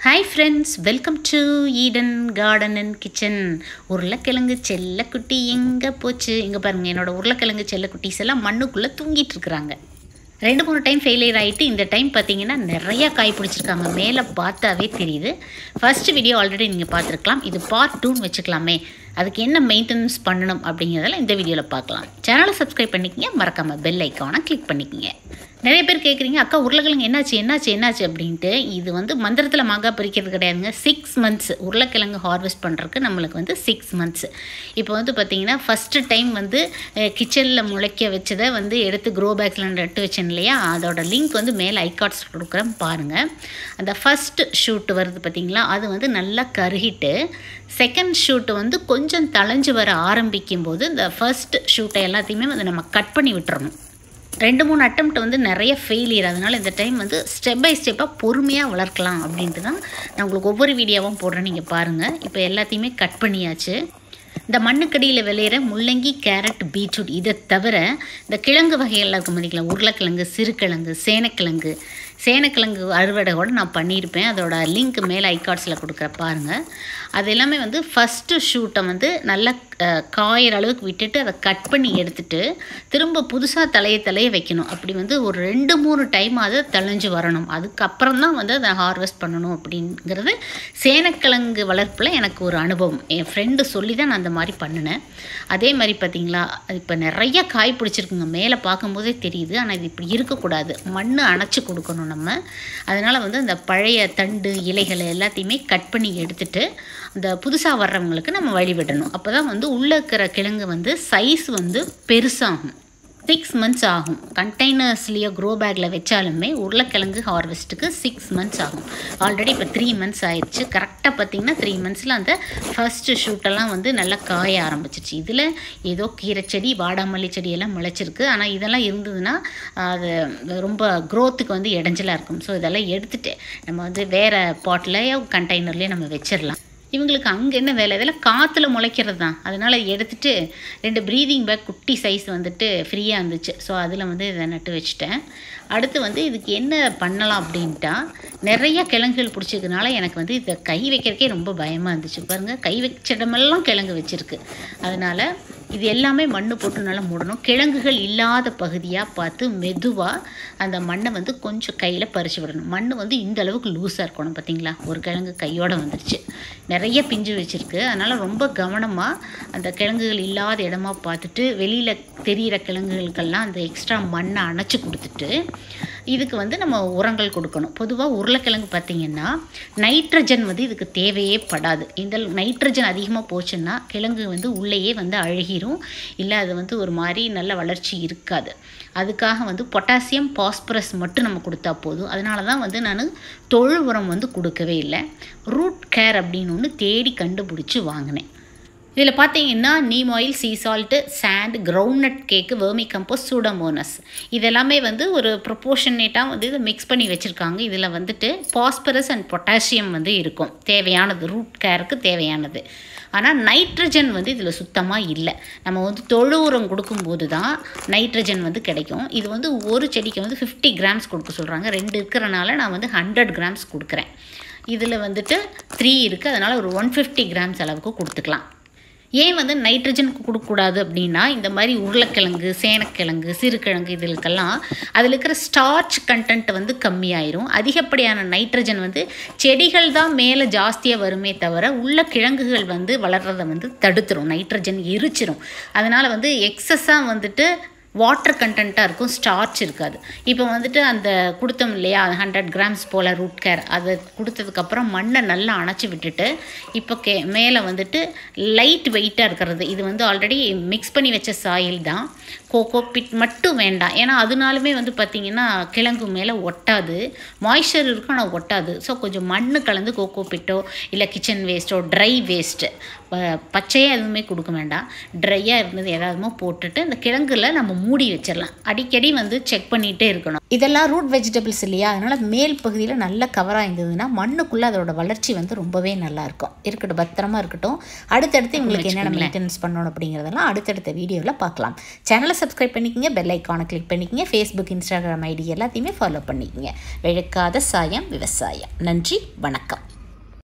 hi friends welcome to Eden garden and kitchen உருளைக்கிழங்கு செல்லக்குட்டி எங்கே போச்சு இங்கே பாருங்கள் என்னோட உருளைக்கிழங்கு செல்லக்குட்டீஸ் எல்லாம் மண்ணுக்குள்ளே தூங்கிட்டு இருக்கிறாங்க ரெண்டு மூணு டைம் ஃபெயிலியர் ஆகிட்டு இந்த டைம் பார்த்தீங்கன்னா நிறையா காய் பிடிச்சிருக்காங்க மேலே பார்த்தாவே தெரியுது ஃபர்ஸ்ட் வீடியோ ஆல்ரெடி நீங்கள் பார்த்துருக்கலாம் இது பார்ட் டூன்னு வச்சுக்கலாமே அதுக்கு என்ன மெயின்டெனன்ஸ் பண்ணணும் அப்படிங்கிறதெல்லாம் இந்த வீடியோவில் பார்க்கலாம் சேனலை சப்ஸ்கிரைப் பண்ணிக்கங்க மறக்காமல் பெல் ஐக்கானை கிளிக் பண்ணிக்கங்க நிறைய பேர் கேட்குறீங்க அக்கா உருளைக்கிழங்கு என்னாச்சு என்னாச்சு என்னாச்சு அப்படின்ட்டு இது வந்து மந்திரத்தில் மாங்காய் பறிக்கிறது கிடையாதுங்க சிக்ஸ் மந்த்ஸ் உருளைக்கிழங்கு ஹார்வெஸ்ட் பண்ணுறதுக்கு நம்மளுக்கு வந்து சிக்ஸ் மந்த்ஸ் இப்போ வந்து பார்த்திங்கன்னா ஃபஸ்ட்டு டைம் வந்து கிச்சனில் முளைக்க வச்சதை வந்து எடுத்து க்ரோ பேக்ஸில் நட்டு வச்சேன் இல்லையா அதோட லிங்க் வந்து மேலே ஐகார்ட்ஸ் கொடுக்குறேன் பாருங்கள் அந்த ஃபஸ்ட் ஷூட் வருது பார்த்திங்களா அது வந்து நல்லா கருகிட்டு செகண்ட் ஷூட்டு வந்து கொஞ்சம் தளைஞ்சு வர ஆரம்பிக்கும் போது இந்த ஃபர்ஸ்ட் ஷூட்டை எல்லாத்தையுமே வந்து நம்ம கட் பண்ணி விட்டுறணும் ரெண்டு மூணு அட்டம்ப்ட் வந்து நிறைய ஃபெயிலியர் அதனால் இந்த டைம் வந்து ஸ்டெப் பை ஸ்டெப்பாக பொறுமையாக வளர்க்கலாம் அப்படின்ட்டு தான் நான் உங்களுக்கு ஒவ்வொரு வீடியோவும் போடுறேன் நீங்கள் பாருங்கள் இப்போ எல்லாத்தையுமே கட் பண்ணியாச்சு இந்த மண்ணுக்கடியில் விளையிற முள்ளங்கி கேரட் பீட்ரூட் இதை தவிர இந்த கிழங்கு வகைகள்லாம் இருக்கும் பார்த்தீங்களா உருளைக்கிழங்கு சிறுகிழங்கு சேனக்கிழங்கு சேனக்கிழங்கு அறுவடை கூட நான் பண்ணியிருப்பேன் அதோட லிங்க் மேலே ஐகார்ட்ஸில் கொடுக்குற பாருங்கள் அது எல்லாமே வந்து ஃபஸ்ட்டு ஷூட்டை வந்து நல்லா காயிற அளவுக்கு விட்டுட்டு அதை கட் பண்ணி எடுத்துட்டு திரும்ப புதுசாக தலைய தலைய வைக்கணும் அப்படி வந்து ஒரு ரெண்டு மூணு டைம் அதை தெளிஞ்சு வரணும் அதுக்கப்புறம் தான் வந்து அதை ஹார்வெஸ்ட் பண்ணணும் அப்படிங்கிறது சேனக்கிழங்கு வளர்ப்பில் எனக்கு ஒரு அனுபவம் என் ஃப்ரெண்டு சொல்லி தான் நான் அந்த மாதிரி பண்ணினேன் அதே மாதிரி பார்த்திங்களா இப்போ நிறைய காய் பிடிச்சிருக்குங்க மேலே பார்க்கும்போதே தெரியுது ஆனால் இது இப்படி இருக்கக்கூடாது மண் அணைச்சி கொடுக்கணும் நம்ம அதனால் வந்து அந்த பழைய தண்டு இலைகளை எல்லாத்தையுமே கட் பண்ணி எடுத்துட்டு அந்த புதுசாக வர்றவங்களுக்கு நம்ம வழிவிடணும் அப்போ தான் வந்து உள்ளே இருக்கிற கிழங்கு வந்து சைஸ் வந்து பெருசாகும் சிக்ஸ் மந்த்ஸ் ஆகும் கண்டெய்னர்ஸ்லேயோ க்ரோ பேக்கில் வச்சாலுமே உருளைக்கிழங்கு ஹார்வெஸ்ட்டுக்கு சிக்ஸ் மந்த்ஸ் ஆகும் ஆல்ரெடி இப்போ த்ரீ மந்த்ஸ் ஆயிடுச்சு கரெக்டாக பார்த்திங்கன்னா த்ரீ மந்த்ஸில் அந்த ஃபஸ்ட்டு ஷூட்டெல்லாம் வந்து நல்லா காய ஆரம்பிச்சிச்சு இதில் ஏதோ கீரை செடி வாடாமல்லி செடியெல்லாம் முளைச்சிருக்கு ஆனால் இதெல்லாம் இருந்ததுன்னா அது ரொம்ப க்ரோத்துக்கு வந்து இடைஞ்சலாக இருக்கும் ஸோ இதெல்லாம் எடுத்துகிட்டு நம்ம வந்து வேறு பாட்லேயோ கண்டெய்னர்லேயோ நம்ம வச்சிடலாம் இவங்களுக்கு அங்கே என்ன வேலை இதெல்லாம் காற்றுல முளைக்கிறது தான் அதனால் எடுத்துகிட்டு ரெண்டு ப்ரீதிங் பேக் குட்டி சைஸ் வந்துட்டு ஃப்ரீயாக இருந்துச்சு ஸோ அதில் வந்து இதை நட்டு வச்சுட்டேன் அடுத்து வந்து இதுக்கு என்ன பண்ணலாம் அப்படின்ட்டா நிறைய கிழங்குகள் பிடிச்சதுனால எனக்கு வந்து இதை கை வைக்கிறக்கே ரொம்ப பயமாக இருந்துச்சு பாருங்கள் கை வச்ச இடமெல்லாம் கிழங்கு வச்சுருக்கு அதனால் இது எல்லாமே மண் போட்டு நல்லா மூடணும் கிழங்குகள் இல்லாத பகுதியாக பார்த்து மெதுவாக அந்த மண்ணை வந்து கொஞ்சம் கையில் பறித்து விடணும் மண் வந்து இந்த அளவுக்கு லூஸாக இருக்கணும் பார்த்தீங்களா ஒரு கிழங்கு கையோடு வந்துருச்சு நிறைய பிஞ்சு வச்சுருக்கு அதனால் ரொம்ப கவனமாக அந்த கிழங்குகள் இல்லாத இடமா பார்த்துட்டு வெளியில் தெரிகிற கிழங்குகளுக்கெல்லாம் அந்த எக்ஸ்ட்ரா மண்ணை அணைச்சி கொடுத்துட்டு இதுக்கு வந்து நம்ம உரங்கள் கொடுக்கணும் பொதுவாக உருளைக்கிழங்கு பார்த்திங்கன்னா நைட்ரஜன் வந்து இதுக்கு தேவையே படாது இந்த நைட்ரஜன் அதிகமாக போச்சுன்னா கிழங்கு வந்து உள்ளேயே வந்து அழுகிரும் இல்லை அது வந்து ஒரு மாதிரி நல்ல வளர்ச்சி இருக்காது அதுக்காக வந்து பொட்டாசியம் பாஸ்பரஸ் மட்டும் நம்ம கொடுத்தா போதும் அதனால தான் வந்து நான் தொழு உரம் வந்து கொடுக்கவே இல்லை ரூட் கேர் அப்படின்னு ஒன்று தேடி கண்டுபிடிச்சி வாங்கினேன் இதில் பார்த்தீங்கன்னா neem oil sea salt sand groundnut cake vermicompost pseudomonas இதெல்லாமே வந்து ஒரு ப்ரொப்போர்ஷனேட்டாக வந்து இதை மிக்ஸ் பண்ணி வச்சுருக்காங்க இதில் வந்துட்டு பாஸ்பரஸ் அண்ட் பொட்டாசியம் வந்து இருக்கும் தேவையானது ரூட் கேருக்கு தேவையானது ஆனால் நைட்ரஜன் வந்து இதில் சுத்தமாக இல்லை நம்ம வந்து தொழு உரம் கொடுக்கும்போது தான் நைட்ரஜன் வந்து கிடைக்கும் இது வந்து ஒரு செடிக்கு வந்து ஃபிஃப்டி கிராம்ஸ் கொடுக்க சொல்கிறாங்க ரெண்டு இருக்கிறனால நான் வந்து ஹண்ட்ரட் கிராம்ஸ் கொடுக்குறேன் இதில் வந்துட்டு த்ரீ இருக்குது அதனால் ஒரு ஒன் ஃபிஃப்டி கிராம்ஸ் அளவுக்கு கொடுத்துக்கலாம் ஏன் வந்து நைட்ரஜனுக்கு கொடுக்கக்கூடாது அப்படின்னா இந்த மாதிரி உருளைக்கிழங்கு சேனக்கிழங்கு சிறுகிழங்கு இதுகளுக்கெல்லாம் அதில் இருக்கிற ஸ்டார்ச் கண்டென்ட் வந்து கம்மியாயிரும் அதிகப்படியான நைட்ரஜன் வந்து செடிகள் தான் மேலே ஜாஸ்தியாக வருமே தவிர உள்ள கிழங்குகள் வந்து வளர்கிறத வந்து தடுத்துரும் நைட்ரஜன் எரிச்சிரும் அதனால் வந்து எக்ஸஸாக வந்துட்டு வாட்டர் கண்டென்ட்டாக இருக்கும் ஸ்டார்ச் இருக்காது இப்போ வந்துட்டு அந்த கொடுத்தோம் இல்லையா ஹண்ட்ரட் கிராம்ஸ் போல் ரூட் கேர் அதை கொடுத்ததுக்கப்புறம் மண்ணை நல்லா அணைச்சி விட்டுட்டு இப்போ கே மேலே வந்துட்டு லைட் வெயிட்டாக இருக்கிறது இது வந்து ஆல்ரெடி மிக்ஸ் பண்ணி வச்ச சாயில் தான் கோகோ பிட் மட்டும் வேண்டாம் ஏன்னா அதனாலுமே வந்து பார்த்திங்கன்னா கிழங்கு மேலே ஒட்டாது மாய்ஸ்சர் இருக்கும் ஆனால் ஒட்டாது ஸோ கொஞ்சம் மண் கலந்து கோகோ பிட்டோ இல்லை கிச்சன் வேஸ்ட்டோ ட்ரை வேஸ்ட்டு பச்சையாக எதுவுமே கொடுக்க வேண்டாம் ட்ரையாக இருந்தது ஏதாவதுமோ போட்டுட்டு அந்த கிழங்குல நம்ம மூடி வச்சிடலாம் அடிக்கடி வந்து செக் பண்ணிகிட்டே இருக்கணும் இதெல்லாம் ரூட் வெஜிடபிள்ஸ் இல்லையா அதனால் மேல் பகுதியில் நல்ல கவராக இருந்ததுன்னா மண்ணுக்குள்ளே அதோட வளர்ச்சி வந்து ரொம்பவே நல்லாயிருக்கும் இருக்கட்டும் பத்திரமா இருக்கட்டும் அடுத்தடுத்து இவங்களுக்கு என்னென்ன மெயின்டெனன்ஸ் பண்ணணும் அப்படிங்கிறதெல்லாம் அடுத்தடுத்த வீடியோவில் பார்க்கலாம் சேனலை சப்ஸ்கிரைப் பண்ணிக்கங்க பெல் ஐக்கானை கிளிக் பண்ணிக்கங்க ஃபேஸ்புக் இன்ஸ்டாகிராம் ஐடி எல்லாத்தையுமே ஃபாலோ பண்ணிக்கங்க வெழுக்காத சாயம் விவசாயம் நன்றி வணக்கம்